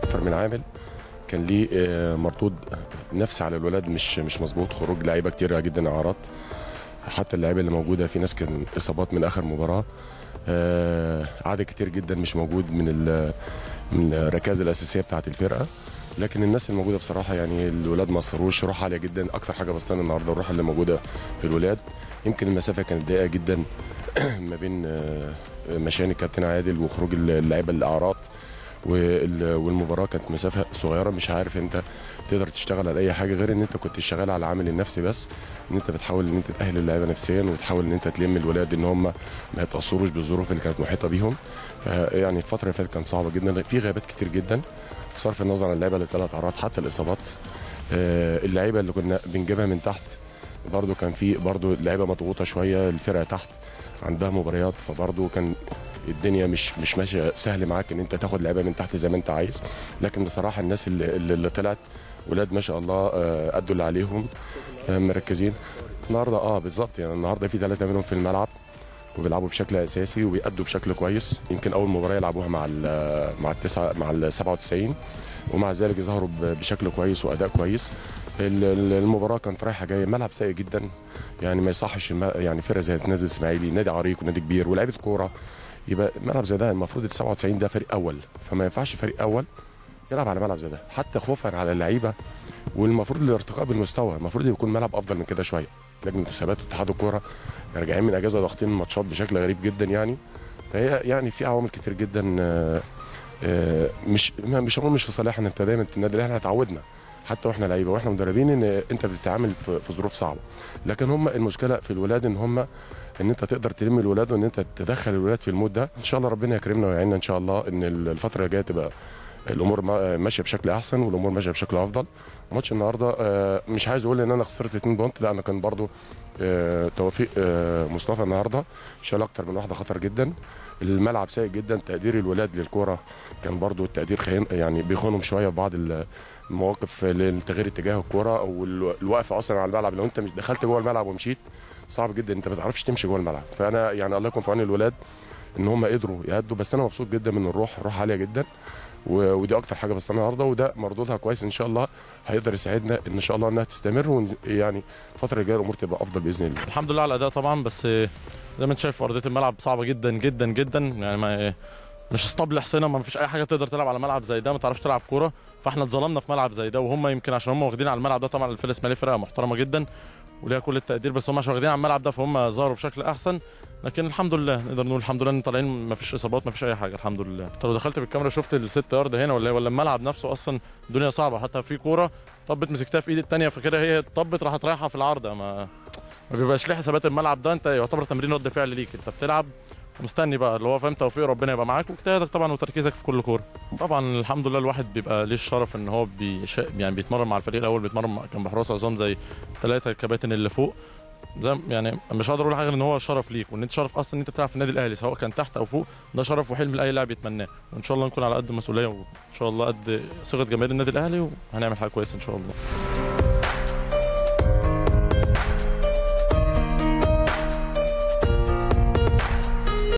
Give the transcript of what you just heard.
اكتر من عامل كان ليه آه، مردود نفسي على الولاد مش مش مظبوط خروج لعيبه كتير جدا اعارات حتى اللعيبه اللي موجوده في ناس كان اصابات من اخر مباراه آه، عدد كتير جدا مش موجود من ال- من الركائز الاساسيه بتاعه الفرقه لكن الناس الموجوده بصراحه يعني الولاد ما اثروش روح عاليه جدا اكتر حاجه بسطاني النهارده الروح اللي موجوده في الولاد يمكن المسافه كانت ضيقه جدا ما بين آه، مشاني كابتن عادل وخروج اللعيبه الاعراض وال- والمباراه كانت مسافه صغيره مش عارف انت تقدر تشتغل على اي حاجه غير ان انت كنت شغال على العامل النفسي بس ان انت بتحاول ان انت تاهل اللعيبه نفسيا وتحاول ان انت تلم الولاد ان هم ما يتاثروش بالظروف اللي كانت محيطه بيهم فيعني الفتره اللي فاتت كانت صعبه جدا في غيابات كتير جدا بصرف النظر عن اللعيبه اللي ثلاث اعراض حتى الاصابات آه، اللعيبه اللي كنا بنجيبها من تحت برضو كان في برضو اللعيبه مضغوطه شويه الفرقه تحت عندها مباريات فبرضو كان الدنيا مش مش ماشيه سهل معاك ان انت تاخد لعيبه من تحت زي ما انت عايز لكن بصراحه الناس اللي, اللي اللي طلعت ولاد ما شاء الله آه، ادوا اللي عليهم آه، مركزين النهارده اه بالظبط يعني النهارده في ثلاثه منهم في الملعب وبيلعبوا بشكل اساسي وبيأدوا بشكل كويس يمكن اول مباراه يلعبوها مع ال مع التسعه مع ال 97 ومع ذلك ظهروا ب- بشكل كويس واداء كويس ال- ال- المباراه كانت رايحه جايه ملعب سيء جدا يعني ما يصحش الم- يعني فرقه زي نادي الاسماعيلي نادي عريق ونادي كبير ولاعيبه كوره يبقى ملعب زي ده المفروض ال 97 ده فريق اول فما ينفعش فريق اول يلعب على ملعب زي ده حتى خوفا على اللعيبه والمفروض الارتقاء بالمستوى المفروض يكون ملعب افضل من كده شويه لجنه المسابقات واتحاد الكوره راجعين من اجازه ضاغطين الماتشات بشكل غريب جدا يعني فهي يعني في عوامل كتير جدا آه، آه، مش ما- مش هقول مش في صالحنا انت دايما النادي الاهلي احنا اتعودنا حتى واحنا لعيبه واحنا مدربين ان انت بتتعامل في في ظروف صعبه لكن هم المشكله في الولاد ان هم ان انت تقدر تلم الولاد وان انت تدخل الولاد في المود ده ان شاء الله ربنا يكرمنا ويعيننا ان شاء الله ان الفتره اللي جايه تبقى الامور ما- ماشيه بشكل احسن والامور ماشيه بشكل افضل ماتش النهارده آه، مش عايز اقول ان انا خسرت 2 بونت لا انا كان برضو آه، توفيق آه، مصطفى النهارده شال اكتر من واحده خطر جدا الملعب سيء جدا تقدير الولاد للكوره كان برضو التقدير خين يعني بيخونهم شويه في بعض المواقف لتغيير اتجاه الكوره او ال- الوقف اصلا على الملعب لو انت مش دخلت جوه الملعب ومشيت صعب جدا انت ما تعرفش تمشي جوه الملعب فانا يعني الله يكون في عون الولاد ان هم قدروا يهدوا بس انا مبسوط جدا من الروح روح عاليه جدا و- ودي اكتر حاجه بس النهارده وده مردودها كويس ان شاء الله هيقدر يساعدنا ان شاء الله انها تستمر وإن- يعني الفتره الجايه الامور تبقى افضل باذن الله الحمد لله على الاداء طبعا بس زي ما انت شايف ارضيه الملعب صعبه جدا جدا جدا يعني ما مش اسطبل حسنا ما فيش اي حاجه تقدر تلعب على ملعب زي ده ما تعرفش تلعب كوره فاحنا اتظلمنا في ملعب زي ده وهم يمكن عشان هم واخدين على الملعب ده طبعا الفرقه الاسماعيليه فرقه محترمه جدا وليها كل التقدير بس هم عشان واخدين على الملعب ده فهم ظهروا بشكل احسن لكن الحمد لله نقدر نقول الحمد لله ان طالعين ما فيش اصابات ما فيش اي حاجه الحمد لله انت لو دخلت بالكاميرا شفت الست يارد هنا ولا ولا الملعب نفسه اصلا الدنيا صعبه حتى في كوره طبت مسكتها في ايد الثانيه فكده هي طبت راحت رايحه في العارضه ما ما بيبقاش ليه حسابات الملعب ده انت يعتبر تمرين رد فعل ليك انت بتلعب مستني بقى اللي هو فاهم توفيق ربنا يبقى معاك واجتهادك طبعا وتركيزك في كل كوره طبعا الحمد لله الواحد بيبقى ليه الشرف ان هو بيش... يعني بيتمرن مع الفريق الاول بيتمرن مع... كان بحراس عظام زي ثلاثه الكباتن اللي فوق ده يعني مش هقدر اقول حاجه غير ان هو شرف ليك وان انت شرف اصلا ان انت بتلعب في النادي الاهلي سواء كان تحت او فوق ده شرف وحلم لاي لاعب يتمناه وان شاء الله نكون على قد المسؤوليه وان شاء الله قد ثقه جماهير النادي الاهلي وهنعمل حاجه كويسه ان شاء الله